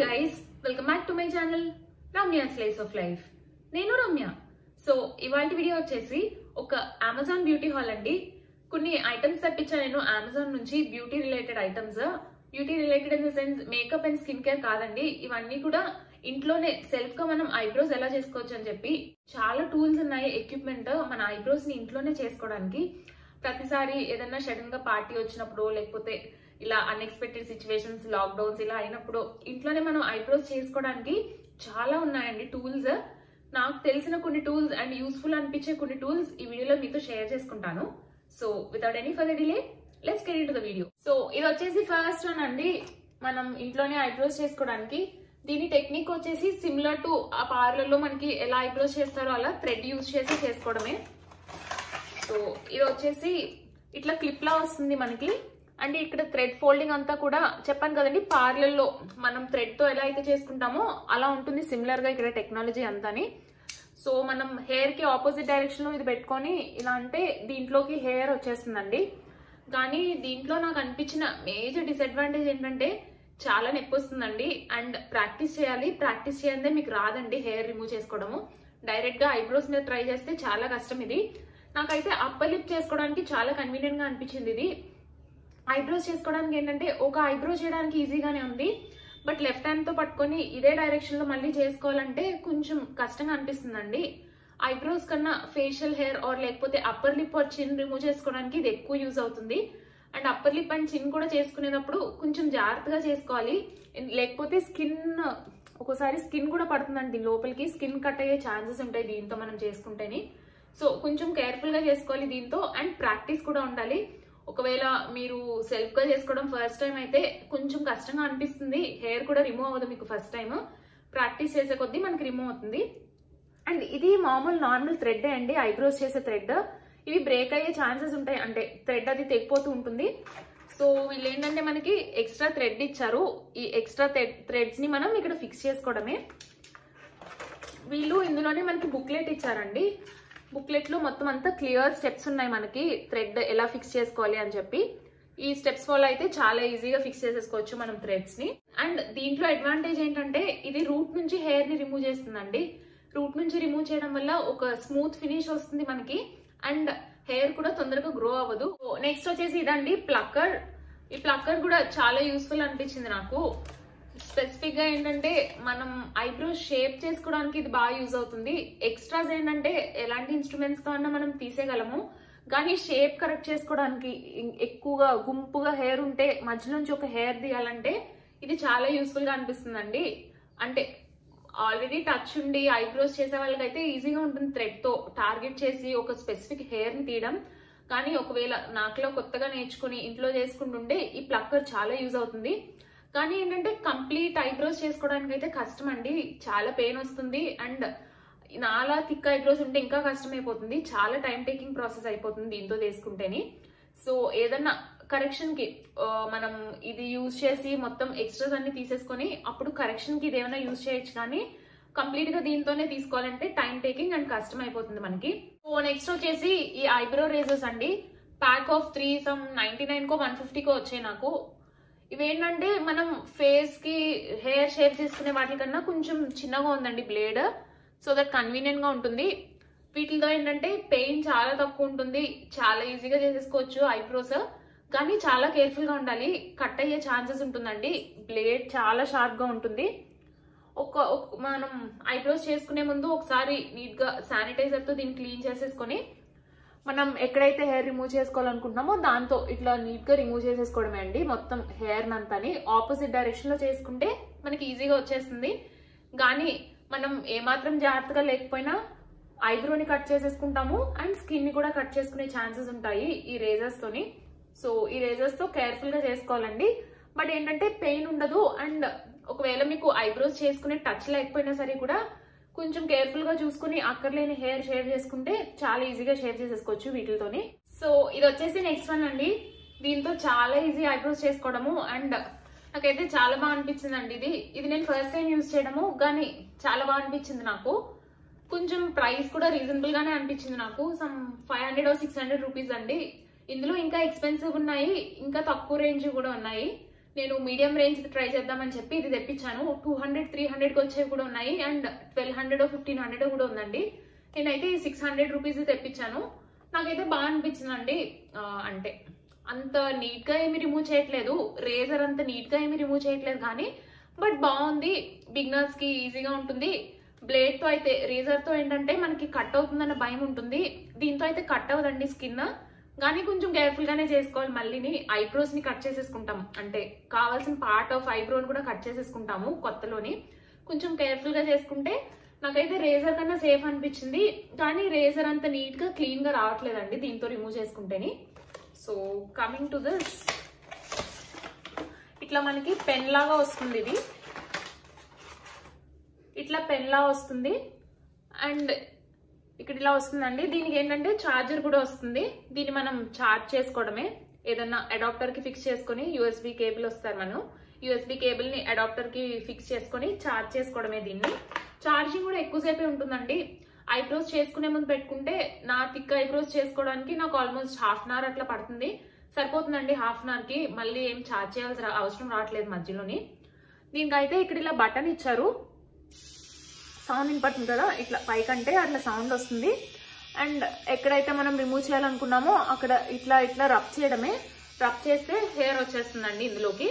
guys welcome back to my channel Ramya slice of life నేను Ramya so ఇవాళ video వచ్చేసి ఒక అమెజాన్ బ్యూటీ హాల్ అండి కొన్ని ఐటమ్స్ తెప్పించాను నేను అమెజాన్ నుంచి beauty related items beauty related in the sense makeup and skin care కాదండి ఇవన్నీ కూడా ఇంట్లోనే సెల్ఫ్ గా మనం ఐబ్రోస్ ఎలా చేసుకోవచ్చు అని చెప్పి చాలా టూల్స్ ఉన్నాయి ఎక్విప్మెంట్ మన ఐబ్రోస్ ని ఇంట్లోనే చేసుకోవడానికి ప్రతిసారి ఏదైనా సడన్ గా పార్టీ వచ్చినప్పుడు లేకపోతే ఇలా అన్ఎక్స్పెక్టెడ్ సిచ్యువేషన్స్ లాక్డౌన్స్ ఇలా అయినప్పుడు ఇంట్లోనే మనం ఐబ్రోస్ చేసుకోవడానికి చాలా ఉన్నాయండి టూల్స్ నాకు తెలిసిన కొన్ని టూల్స్ అండ్ యూస్ఫుల్ అనిపించే కొన్ని టూల్స్ ఈ వీడియోలో మీతో షేర్ చేసుకుంటాను so without any further delay let's get to the video so ఇది వచ్చేసి ఫస్ట్ వన్ అండి మనం ఇంట్లోనే ఐబ్రోస్ చేసుకోవడానికి దీని టెక్నిక్ వచ్చేసి సిమిలర్ టు ఆ పార్లర్ లో మనకి ఎలా ఐబ్రోస్ చేస్తారో అలా థ్రెడ్ యూస్ చేసి చేసుకోవడమే సో ఇది వచ్చేసి ఇట్లా క్లిప్ లా వస్తుంది మనకి అండ్ ఇక్కడ థ్రెడ్ ఫోల్డింగ్ అంతా కూడా చెప్పాను కదండి పార్లర్ లో మనం థ్రెడ్ తో ఎలా అయితే చేసుకుంటామో అలా ఉంటుంది సిమిలర్ గా ఇక్కడ టెక్నాలజీ అంతాని సో మనం హెయిర్ కి ఆపోజిట్ డైరెక్షన్ లో ఇది పెట్టుకొని ఇలా అంటే దీంట్లోకి హెయిర్ వచ్చేస్తుందండి కానీ దీంట్లో నాకు అనిపించిన మేజర్ డిసడ్వాంటేజ్ ఏంటంటే చాలా నొప్పి వస్తుందండి అండ్ ప్రాక్టీస్ చేయాలి ప్రాక్టీస్ చేయందే మీకు రాదండి హెయిర్ రిమూవ్ చేసుకోవడము డైరెక్ట్ గా ఐబ్రోస్ మీద ట్రై చేస్తే చాలా కష్టం ఇది నాకైతే అప్పర్ లిప్ చేసుకోవడానికి చాలా కన్వీనియంట్ గా అనిపించింది ఇది ఐబ్రోస్ చేసుకోవడానికి ఏంటంటే ఒక ఐబ్రో చేయడానికి ఈజీగానే ఉంది బట్ లెఫ్ట్ హ్యాండ్ తో పట్టుకొని ఇదే డైరెక్షన్ లో మళ్ళీ చేసుకోవాలంటే కొంచెం కష్టంగా అనిపిస్తుందండి ఐబ్రోస్ కన్నా ఫేషియల్ హెయిర్ ఆర్ లేకపోతే upper lip or chin remove చేసుకోవడానికి ఇది ఎక్కువ యూజ్ అవుతుంది అండ్ అప్పర్ లిప్ అండ్ చిన్ కూడా చేసుకునేటప్పుడు కొంచెం జాగ్రత్తగా చేసుకోవాలి లేకపోతే స్కిన్ ఒక్కోసారి స్కిన్ కూడా పడుతుందండి దీని లోపలికి స్కిన్ కట్ అయ్యే ఛాన్సెస్ ఉంటాయి దీంతో మనం చేసుకుంటేనే సో కొంచెం కేర్ఫుల్ గా చేసుకోవాలి దీంతో అండ్ ప్రాక్టీస్ కూడా ఉండాలి ఒకవేళ మీరు సెల్ఫ్ గా చేసుకోవడం ఫస్ట్ టైం అయితే కొంచెం కష్టంగా అనిపిస్తుంది హెయిర్ కూడా రిమూవ్ అవ్వదు మీకు ఫస్ట్ టైం ప్రాక్టీస్ చేసే కొద్దీ మనకి రిమూవ్ అవుతుంది అండ్ ఇది మామూలు నార్మల్ థ్రెడ్ అండి ఐబ్రోస్ చేసే థ్రెడ్ ఇవి బ్రేక్ అయ్యే ఛాన్సెస్ ఉంటాయి అంటే థ్రెడ్ అది తెగిపోతూ ఉంటుంది సో వీళ్ళు ఏంటంటే మనకి ఎక్స్ట్రా థ్రెడ్ ఇచ్చారు ఈ ఎక్స్ట్రా థ్రెడ్స్ ని మనం ఇక్కడ ఫిక్స్ చేసుకోవడమే వీళ్ళు ఇందులోనే మనకి బుక్లెట్ ఇచ్చారండి బుక్లెట్ లో మొత్తం అంతా క్లియర్ స్టెప్స్ ఉన్నాయి మనకి థ్రెడ్ ఎలా ఫిక్స్ చేసుకోవాలి అని చెప్పి ఈ స్టెప్స్ వల్ల అయితే చాలా ఈజీగా ఫిక్స్ చేసేసుకోవచ్చు మనం థ్రెడ్స్ ని అండ్ దీంట్లో అడ్వాంటేజ్ ఏంటంటే ఇది రూట్ నుంచి హెయిర్ ని రిమూవ్ చేస్తుందండి రూట్ నుంచి రిమూవ్ చేయడం వల్ల ఒక స్మూత్ ఫినిష్ వస్తుంది మనకి అండ్ హెయిర్ కూడా తొందరగా గ్రో అవ్వదు నెక్స్ట్ వచ్చేసి ఇదండి ప్లక్కర్ ఈ ప్లక్కర్ కూడా చాలా యూస్ఫుల్ అనిపించింది నాకు స్పెసిఫిక్ గా ఏంటంటే మనం ఐబ్రోస్ షేప్ చేసుకోవడానికి ఇది బాగా యూజ్ అవుతుంది ఎక్స్ట్రాస్ ఏంటంటే ఎలాంటి ఇన్స్ట్రుమెంట్స్ తో అన్నా మనం తీసేయగలము కానీ షేప్ కరెక్ట్ చేసుకోవడానికి ఎక్కువగా గుంపుగా హెయిర్ ఉంటే మధ్య నుంచి ఒక హెయిర్ తీయాలంటే ఇది చాలా యూస్ఫుల్ గా అనిపిస్తుందండి అంటే ఆల్రెడీ టచ్ ఉండి ఐబ్రోస్ చేసే వాళ్ళకైతే ఈజీగా ఉంటుంది థ్రెడ్ తో టార్గెట్ చేసి ఒక స్పెసిఫిక్ హెయిర్ ని తీయడం కానీ ఒకవేళ నాకులో కొత్తగా నేర్చుకుని ఇంట్లో చేసుకుంటుంటే ఈ ప్లక్కర్ చాలా యూజ్ అవుతుంది కానీ ఏంటంటే కంప్లీట్ ఐబ్రోస్ చేసుకోవడానికి అయితే కష్టం అండి చాలా పెయిన్ వస్తుంది అండ్ నాలా థిక్ ఐబ్రోస్ ఉంటే ఇంకా కష్టం అయిపోతుంది చాలా టైం టేకింగ్ ప్రాసెస్ అయిపోతుంది దీంతో తీసుకుంటేని సో ఏదన్నా కరెక్షన్ కి మనం ఇది యూజ్ చేసి మొత్తం ఎక్స్ట్రాస్ అన్ని తీసేసుకొని అప్పుడు కరెక్షన్ కి ఇది ఏమైనా యూజ్ చేయొచ్చు కానీ కంప్లీట్ గా దీంతోనే తీసుకోవాలంటే టైం టేకింగ్ అండ్ కష్టం అయిపోతుంది మనకి సో నెక్స్ట్ వచ్చేసి ఈ ఐబ్రో రేజర్స్ అండి pack of three some ninety nine కో వన్ ఫిఫ్టీకో వచ్చాయి నాకు ఇవేంటంటే మనం ఫేస్ కి హెయిర్ షేప్ చేసుకునే వాటికన్నా కొంచెం చిన్నగా ఉందండి బ్లేడ్ సో దట్ కన్వీనియంట్ గా ఉంటుంది వీటితో ఏంటంటే పెయిన్ చాలా తక్కువ ఉంటుంది చాలా ఈజీగా చేసేసుకోవచ్చు ఐబ్రోస్ కానీ చాలా కేర్ఫుల్ గా ఉండాలి కట్ అయ్యే ఛాన్సెస్ ఉంటుందండి బ్లేడ్ చాలా షార్ప్ గా ఉంటుంది ఒక మనం ఐబ్రోస్ చేసుకునే ముందు ఒకసారి నీట్ గా శానిటైజర్ తో దీన్ని క్లీన్ చేసేసుకొని మనం ఎక్కడైతే హెయిర్ రిమూవ్ చేసుకోవాలనుకుంటున్నామో దాంతో ఇట్లా నీట్ గా రిమూవ్ చేసేసుకోవడమే అండి మొత్తం హెయిర్ అంతాని ఆపోజిట్ డైరెక్షన్ లో చేసుకుంటే మనకి ఈజీగా వచ్చేస్తుంది కానీ మనం ఏమాత్రం జాగ్రత్తగా లేకపోయినా ఐబ్రోని కట్ చేసేసుకుంటాము అండ్ స్కిన్ ని కూడా కట్ చేసుకునే ఛాన్సెస్ ఉంటాయి ఈ రేజర్స్ తోని సో ఈ రేజర్స్ తో కేర్ఫుల్ గా చేసుకోవాలండి బట్ ఏంటంటే పెయిన్ ఉండదు అండ్ ఒకవేళ మీకు ఐబ్రోస్ చేసుకునే టచ్ లేకపోయినా సరే కూడా కొంచెం కేర్ఫుల్ గా చూసుకుని అక్కర్లేని హెయిర్ షేవ్ చేసుకుంటే చాలా ఈజీగా షేవ్ చేసేసుకోవచ్చు వీటితోని సో ఇది వచ్చేసి నెక్స్ట్ వన్ అండి దీంతో చాలా ఈజీ ఐబ్రోస్ చేసుకోవడము అండ్ నాకైతే చాలా బాగా అనిపించింది అండి ఇది ఇది నేను ఫస్ట్ టైం యూజ్ చేయడము కానీ చాలా బాగా అనిపించింది నాకు కొంచెం ప్రైస్ కూడా రీజనబుల్ గానే అనిపించింది నాకు some five hundred six hundred rupees అండి ఇందులో ఇంకా ఎక్స్పెన్సివ్ ఉన్నాయి ఇంకా తక్కువ రేంజ్ కూడా ఉన్నాయి నేను మీడియం రేంజ్ ట్రై చేద్దామని చెప్పి ఇది తెప్పించాను టూ హండ్రెడ్ త్రీ హండ్రెడ్కి వచ్చేవి కూడా ఉన్నాయి and twelve hundred fifteen hundred కూడా ఉందండి నేనైతే ఈ సిక్స్ హండ్రెడ్ రూపీస్ తెప్పించాను నాకైతే బాగా అనిపించిందండి ఆ, అంటే అంత నీట్గా ఏమి రిమూవ్ చేయట్లేదు రేజర్ అంత నీట్గా ఏమి రిమూవ్ చేయట్లేదు కానీ బట్ బాగుంది బిగినర్స్కి ఈజీగా ఉంటుంది బ్లేడ్తో అయితే రేజర్తో ఏంటంటే మనకి కట్ అవుతుందన్న భయం ఉంటుంది దీంతో అయితే కట్ అవ్వదండి స్కిన్ కానీ కొంచెం కేర్ఫుల్ గానే చేసుకోవాలి మళ్ళీని ఐబ్రోస్ ని కట్ చేసేసుకుంటాం అంటే కావాల్సిన పార్ట్ ఆఫ్ ఐబ్రోని కూడా కట్ చేసేసుకుంటాము కొత్తలోని కొంచెం కేర్ఫుల్ గా చేసుకుంటే నాకైతే రేజర్ కన్నా సేఫ్ అనిపించింది కానీ రేజర్ అంత నీట్ గా క్లీన్ గా రావట్లేదండి దీంతో రిమూవ్ చేసుకుంటేని సో కమింగ్ టు దిస్ ఇట్లా మనకి పెన్ లాగా వస్తుంది ఇది ఇట్లా పెన్ లా వస్తుంది అండ్ ఇక్కడ ఇలా వస్తుందండి దీనికి ఏంటంటే ఛార్జర్ కూడా వస్తుంది దీన్ని మనం ఛార్జ్ చేసుకోవడమే ఏదన్నా అడాప్టర్ కి ఫిక్స్ చేసుకొని యూఎస్బి కేబుల్ వస్తారు మనం యూఎస్బి కేబుల్ ని అడాప్టర్ కి ఫిక్స్ చేసుకొని ఛార్జ్ చేసుకోవడమే దీన్ని ఛార్జింగ్ కూడా ఎక్కువసేపే ఉంటుందండి ఐబ్రోస్ చేసుకునే ముందు పెట్టుకుంటే నా థిక్ ఐబ్రోస్ చేసుకోవడానికి నాకు ఆల్మోస్ట్ హాఫ్ అన్ అవర్ అట్లా పడుతుంది సరిపోతుందండి హాఫ్ అన్ అవర్ కి మళ్ళీ ఏం ఛార్జ్ చేయాల్సిన అవసరం రావట్లేదు మధ్యలోని దీనికైతే ఇక్కడ ఇలా బటన్ ఇచ్చారు సౌండ్ వినపడుతుంది కదా ఇట్లా పైకంటే అట్లా సౌండ్ వస్తుంది అండ్ ఎక్కడైతే మనం రిమూవ్ చేయాలనుకున్నామో అక్కడ ఇట్లా ఇట్లా రబ్ చేయడమే రబ్ చేస్తే హెయిర్ వచ్చేస్తుందండి ఇందులోకి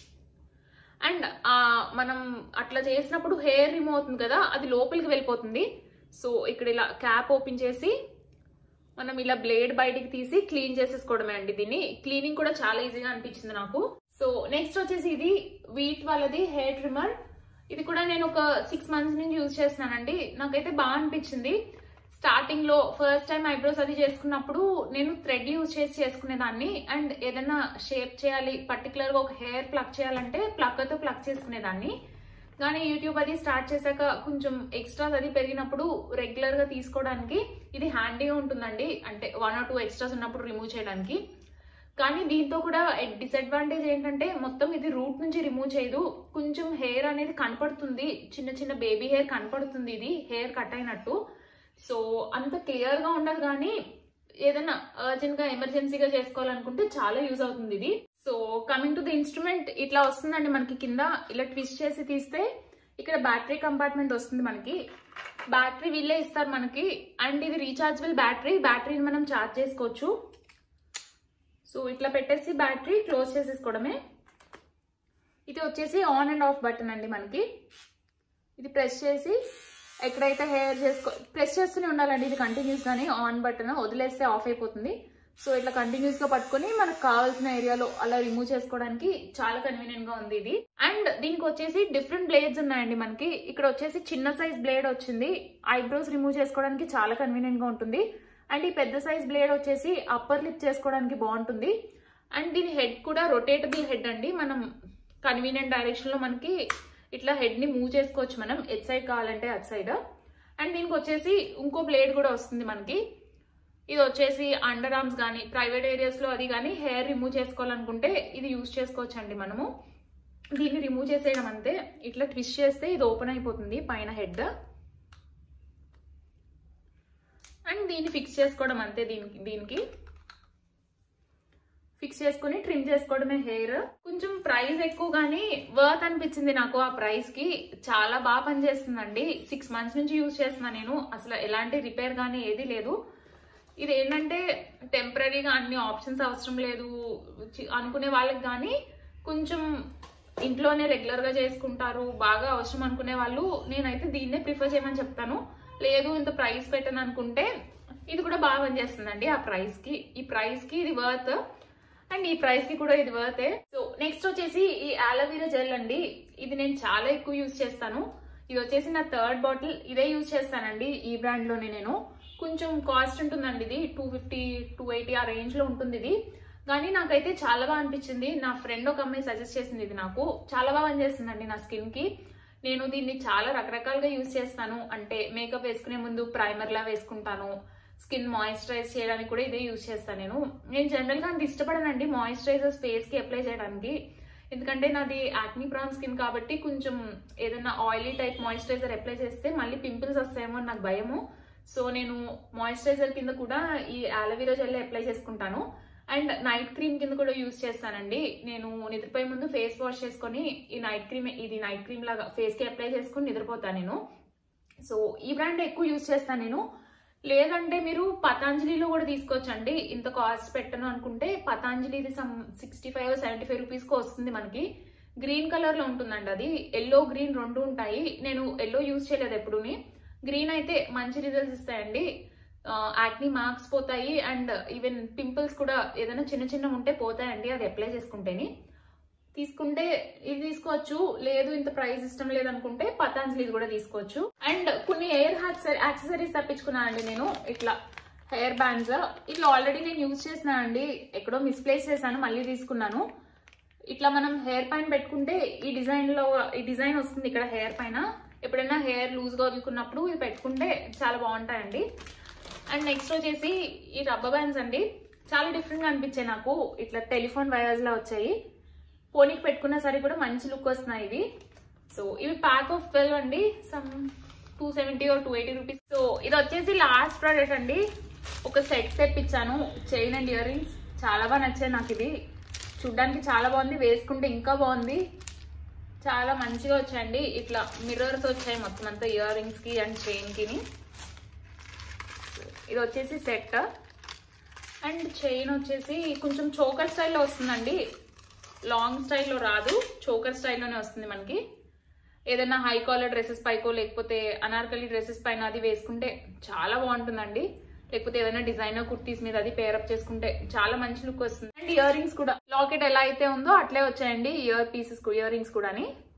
అండ్ మనం అట్లా చేసినప్పుడు హెయిర్ రిమూవ్ అవుతుంది కదా అది లోపలికి వెళ్ళిపోతుంది సో ఇక్కడ ఇలా క్యాప్ ఓపెన్ చేసి మనం ఇలా బ్లేడ్ బయటికి తీసి క్లీన్ చేసేసుకోవడమే అండి దీన్ని క్లీనింగ్ కూడా చాలా ఈజీగా అనిపించింది నాకు సో నెక్స్ట్ వచ్చేసి ఇది వీట్ వాళ్ళది హెయిర్ ట్రిమ్మర్ ఇది కూడా నేను ఒక సిక్స్ మంత్స్ నుంచి యూజ్ చేస్తున్నానండి నాకైతే బాగా అనిపించింది స్టార్టింగ్ లో ఫస్ట్ టైం ఐబ్రోస్ అది చేసుకున్నప్పుడు నేను థ్రెడ్ యూజ్ చేసి చేసుకునేదాన్ని అండ్ ఏదైనా షేప్ చేయాలి పర్టికులర్ గా ఒక హెయిర్ ప్లక్ చేయాలంటే ప్లక్కతో ప్లక్ చేసుకునేదాన్ని కానీ యూట్యూబ్ అది స్టార్ట్ చేశాక కొంచెం ఎక్స్ట్రాస్ అది పెరిగినప్పుడు రెగ్యులర్ గా తీసుకోవడానికి ఇది హ్యాండీగా ఉంటుందండి అంటే వన్ ఆర్ టూ ఎక్స్ట్రాస్ ఉన్నప్పుడు రిమూవ్ చేయడానికి కానీ దీంతో కూడా డిసడ్వాంటేజ్ ఏంటంటే మొత్తం ఇది రూట్ నుంచి రిమూవ్ చేయదు కొంచెం హెయిర్ అనేది కనపడుతుంది చిన్న చిన్న బేబీ హెయిర్ కనపడుతుంది ఇది హెయిర్ కట్ అయినట్టు సో అంత క్లియర్ గా ఉండదు కానీ ఏదైనా అర్జెంట్ గా ఎమర్జెన్సీగా చేసుకోవాలనుకుంటే చాలా యూజ్ అవుతుంది ఇది so coming to the instrument ఇట్లా వస్తుందండి మనకి కింద ఇలా ట్విస్ట్ చేసి తీస్తే ఇక్కడ బ్యాటరీ కంపార్ట్మెంట్ వస్తుంది మనకి బ్యాటరీ వీళ్ళే ఇస్తారు మనకి అండ్ ఇది రీఛార్జబుల్ బ్యాటరీ బ్యాటరీని మనం ఛార్జ్ చేసుకోవచ్చు సో ఇట్లా పెట్టేసి బ్యాటరీ క్లోజ్ చేసేసుకోవడమే ఇది వచ్చేసి ఆన్ అండ్ ఆఫ్ బటన్ అండి మనకి ఇది ప్రెస్ చేసి ఎక్కడైతే హెయిర్ చేసుకో ప్రెస్ చేస్తూనే ఉండాలండి ఇది కంటిన్యూస్ గానే ఆన్ బటన్ వదిలేస్తే ఆఫ్ అయిపోతుంది సో ఇట్లా కంటిన్యూస్ గా పట్టుకొని మనకు కావాల్సిన ఏరియాలో అలా రిమూవ్ చేసుకోవడానికి చాలా కన్వీనియంట్ గా ఉంది ఇది అండ్ దీనికి వచ్చేసి డిఫరెంట్ బ్లేడ్స్ ఉన్నాయండి మనకి ఇక్కడ వచ్చేసి చిన్న సైజ్ బ్లేడ్ వచ్చింది ఐబ్రోస్ రిమూవ్ చేసుకోవడానికి చాలా కన్వీనియంట్ గా ఉంటుంది అండ్ ఈ పెద్ద సైజ్ బ్లేడ్ వచ్చేసి అప్పర్ లిప్ చేసుకోవడానికి బాగుంటుంది అండ్ దీని హెడ్ కూడా రొటేటబుల్ హెడ్ అండి మనం కన్వీనియంట్ డైరెక్షన్ లో మనకి ఇట్లా హెడ్ ని మూవ్ చేసుకోవచ్చు మనం ఎట్ సైడ్ కావాలంటే అట్ సైడ్ అండ్ దీనికి వచ్చేసి ఇంకో బ్లేడ్ కూడా వస్తుంది మనకి ఇది వచ్చేసి అండర్ ఆర్మ్స్ కానీ ప్రైవేట్ ఏరియాస్ లో అది కానీ హెయిర్ రిమూవ్ చేసుకోవాలనుకుంటే ఇది యూజ్ చేసుకోవచ్చు అండి మనము దీన్ని రిమూవ్ చేసేయడం అంతే ఇట్లా ట్విస్ట్ చేస్తే ఇది ఓపెన్ అయిపోతుంది పైన హెడ్ అండ్ దీన్ని ఫిక్స్ చేసుకోవడం అంతే దీనికి దీనికి ఫిక్స్ చేసుకుని ట్రిమ్ చేసుకోవడమే హెయిర్ కొంచెం ప్రైస్ ఎక్కువ కానీ వర్త్ అనిపించింది నాకు ఆ ప్రైస్ కి చాలా బాగా పనిచేస్తుందండి సిక్స్ మంత్స్ నుంచి యూజ్ చేస్తున్నాను నేను అసలు ఎలాంటి రిపేర్ కానీ ఏది లేదు ఇది ఏంటంటే టెంపరీగా అన్ని ఆప్షన్స్ అవసరం లేదు చి- అనుకునే వాళ్ళకి కానీ కొంచెం ఇంట్లోనే రెగ్యులర్ గా చేసుకుంటారు బాగా అవసరం అనుకునే వాళ్ళు నేనైతే దీన్నే ప్రిఫర్ చేయమని చెప్తాను లేదు ఇంత ప్రైస్ పెట్టను అనుకుంటే ఇది కూడా బాగా పనిచేస్తుందండి ఆ ప్రైస్ కి ఈ ప్రైస్ కి ఇది వర్త్ అండ్ ఈ ప్రైస్ కి కూడా ఇది వర్తే సో నెక్స్ట్ వచ్చేసి ఈ ఆలోవీరా జెల్ అండి ఇది నేను చాలా ఎక్కువ యూజ్ చేస్తాను ఇది వచ్చేసి నా థర్డ్ బాటిల్ ఇదే యూజ్ చేస్తానండి ఈ బ్రాండ్ లోనే నేను కొంచెం కాస్ట్ ఉంటుందండి ఇది టూ ఫిఫ్టీ టూ ఎయిటీ ఆ రేంజ్ లో ఉంటుంది ఇది కానీ నాకైతే చాలా బాగా అనిపించింది నా ఫ్రెండ్ ఒక అమ్మాయి సజెస్ట్ చేసింది ఇది నాకు చాలా బాగా పనిచేస్తుందండి నా స్కిన్ కి నేను దీన్ని చాలా రకరకాలుగా యూజ్ చేస్తాను అంటే మేకప్ వేసుకునే ముందు ప్రైమర్ లా వేసుకుంటాను స్కిన్ మాయిశ్చరైజ్ చేయడానికి కూడా ఇదే యూజ్ చేస్తాను నేను నేను జనరల్ గా అంత ఇష్టపడనండి మాయిశ్చరైజర్స్ ఫేస్ కి అప్లై చేయడానికి ఎందుకంటే నాది యాక్నీ ప్రాన్ స్కిన్ కాబట్టి కొంచెం ఏదైనా ఆయిలీ టైప్ మాయిశ్చరైజర్ అప్లై చేస్తే మళ్ళీ పింపుల్స్ వస్తాయేమో అని నాకు భయము సో నేను మాయిశ్చరైజర్ కింద కూడా ఈ ఆలోవెరా జెల్ అప్లై చేసుకుంటాను అండ్ నైట్ క్రీమ్ కింద కూడా యూస్ చేస్తానండి నేను నిద్రపోయే ముందు ఫేస్ వాష్ చేసుకొని ఈ నైట్ క్రీమ్ ఇది నైట్ క్రీమ్ లాగా ఫేస్ కి అప్లై చేసుకొని నిద్రపోతాను నేను సో ఈ బ్రాండ్ ఎక్కువ యూస్ చేస్తాను నేను లేదంటే మీరు పతాంజలిలో కూడా తీసుకోవచ్చండి ఇంత కాస్ట్ పెట్టను అనుకుంటే పతాంజలిది some sixty five seventy five రూపీస్కి వస్తుంది మనకి గ్రీన్ కలర్ లో ఉంటుందండి అది ఎల్లో గ్రీన్ రెండు ఉంటాయి నేను ఎల్లో యూజ్ చేయలేదు ఎప్పుడూని గ్రీన్ అయితే మంచి రిజల్ట్స్ ఇస్తాయండి యాక్ని మార్క్స్ పోతాయి అండ్ ఈవెన్ పింపుల్స్ కూడా ఏదైనా చిన్న చిన్న ఉంటే పోతాయండి అది అప్లై చేసుకుంటేని తీసుకుంటే ఇది తీసుకోవచ్చు లేదు ఇంత ప్రైస్ ఇష్టం లేదనుకుంటే పతాంజలి కూడా తీసుకోవచ్చు అండ్ కొన్ని ఎయిర్ యాక్సెసరీస్ తప్పించుకున్నానండి నేను ఇట్లా హెయిర్ బ్యాండ్స్ ఇట్లా ఆల్రెడీ నేను యూజ్ చేసినానండి ఎక్కడో మిస్ప్లేస్ చేశాను మళ్ళీ తీసుకున్నాను ఇట్లా మనం హెయిర్ పైన పెట్టుకుంటే ఈ డిజైన్ లో ఈ డిజైన్ వస్తుంది ఇక్కడ హెయిర్ పైన ఎప్పుడైనా హెయిర్ లూజ్ గా వదులుకున్నప్పుడు ఇవి పెట్టుకుంటే చాలా బాగుంటాయండి అండ్ నెక్స్ట్ వచ్చేసి ఈ రబ్బర్ బ్యాండ్స్ అండి చాలా డిఫరెంట్ గా అనిపించాయి నాకు ఇట్లా టెలిఫోన్ వైర్స్ లా వచ్చాయి పోనీకి పెట్టుకున్న సరే కూడా మంచి లుక్ వస్తున్నాయి ఇవి సో ఇవి ప్యాక్ ఆఫ్ ట్వెల్వ్ అండి some two seventy or two eighty rupees so ఇది వచ్చేసి లాస్ట్ ప్రోడక్ట్ అండి ఒక సెట్ తెప్పించాను చైన్ అండ్ ఇయర్ రింగ్స్ చాలా బాగా నచ్చాయి నాకు ఇది చూడ్డానికి చాలా బాగుంది వేసుకుంటే ఇంకా బాగుంది చాలా మంచిగా వచ్చాయండి ఇట్లా మిర్రర్స్ వచ్చాయి మొత్తం అంతా ఇయర్ రింగ్స్ కి అండ్ చైన్ కి ఇది వచ్చేసి సెట్ అండ్ చైన్ వచ్చేసి కొంచెం చోకర్ స్టైల్లో వస్తుందండి లాంగ్ స్టైల్లో రాదు చోకర్ స్టైల్లోనే వస్తుంది మనకి ఏదైనా హై కాలర్ డ్రెస్సెస్ పైకో లేకపోతే అనార్కలి డ్రెస్సెస్ పైన అది వేసుకుంటే చాలా బాగుంటుందండి లేకపోతే ఏదైనా డిజైనర్ కుర్తీస్ మీద అది పేరప్ చేసుకుంటే చాలా మంచి లుక్ వస్తుంది అండ్ ఇయర్ రింగ్స్ కూడా లాకెట్ ఎలా అయితే ఉందో అట్లే వచ్చాయండి ఇయర్ పీసెస్ ఇయర్ రింగ్స్ కూడా